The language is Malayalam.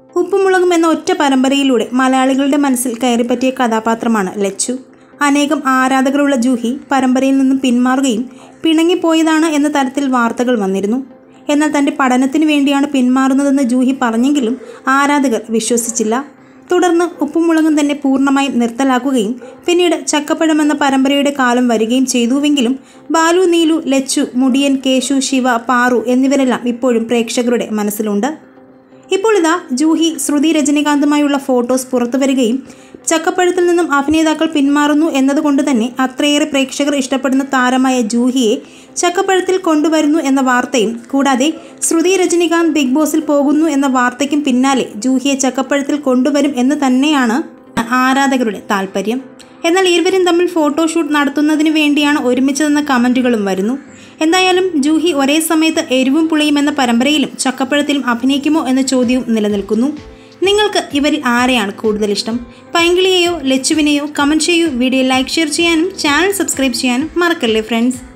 ഉപ്പുമുളകും എന്ന ഒറ്റ പരമ്പരയിലൂടെ മലയാളികളുടെ മനസ്സിൽ കയറിപ്പറ്റിയ കഥാപാത്രമാണ് ലച്ചു അനേകം ആരാധകരുള്ള ജൂഹി പരമ്പരയിൽ നിന്നും പിന്മാറുകയും പിണങ്ങിപ്പോയതാണ് എന്ന തരത്തിൽ വാർത്തകൾ വന്നിരുന്നു എന്നാൽ തൻ്റെ പഠനത്തിന് വേണ്ടിയാണ് പിന്മാറുന്നതെന്ന് ജൂഹി പറഞ്ഞെങ്കിലും ആരാധകർ വിശ്വസിച്ചില്ല തുടർന്ന് ഉപ്പുമുളകും തന്നെ പൂർണ്ണമായും നിർത്തലാക്കുകയും പിന്നീട് ചക്കപ്പഴം എന്ന പരമ്പരയുടെ കാലം വരികയും ചെയ്തുവെങ്കിലും ബാലു നീലു ലച്ചു മുടിയൻ കേശു ശിവ പാറു എന്നിവരെല്ലാം ഇപ്പോഴും പ്രേക്ഷകരുടെ മനസ്സിലുണ്ട് ഇപ്പോൾ ഇതാ ജൂഹി ശ്രുതി രജനീകാന്തുമായുള്ള ഫോട്ടോസ് പുറത്തു വരികയും ചക്കപ്പഴത്തിൽ നിന്നും അഭിനേതാക്കൾ പിന്മാറുന്നു എന്നതുകൊണ്ട് തന്നെ അത്രയേറെ പ്രേക്ഷകർ ഇഷ്ടപ്പെടുന്ന താരമായ ജൂഹിയെ ചക്കപ്പഴത്തിൽ കൊണ്ടുവരുന്നു എന്ന വാർത്തയും കൂടാതെ ശ്രുതി രജനീകാന്ത് ബിഗ് ബോസിൽ പോകുന്നു എന്ന വാർത്തയ്ക്കും പിന്നാലെ ജൂഹിയെ ചക്കപ്പഴത്തിൽ കൊണ്ടുവരും എന്ന് തന്നെയാണ് ആരാധകരുടെ താല്പര്യം എന്നാൽ ഇരുവരും തമ്മിൽ ഫോട്ടോഷൂട്ട് നടത്തുന്നതിന് വേണ്ടിയാണ് ഒരുമിച്ചതെന്ന കമൻറ്റുകളും വരുന്നു എന്തായാലും ജൂഹി ഒരേ സമയത്ത് എരിവും പുളിയും എന്ന പരമ്പരയിലും ചക്കപ്പഴത്തിലും അഭിനയിക്കുമോ എന്ന ചോദ്യവും നിലനിൽക്കുന്നു നിങ്ങൾക്ക് ഇവരിൽ ആരെയാണ് കൂടുതൽ ഇഷ്ടം പൈങ്കിളിയെയോ ലച്ചുവിനെയോ കമൻറ്റ് ചെയ്യൂ വീഡിയോ ലൈക്ക് ഷെയർ ചെയ്യാനും ചാനൽ സബ്സ്ക്രൈബ് ചെയ്യാനും മറക്കല്ലേ ഫ്രണ്ട്സ്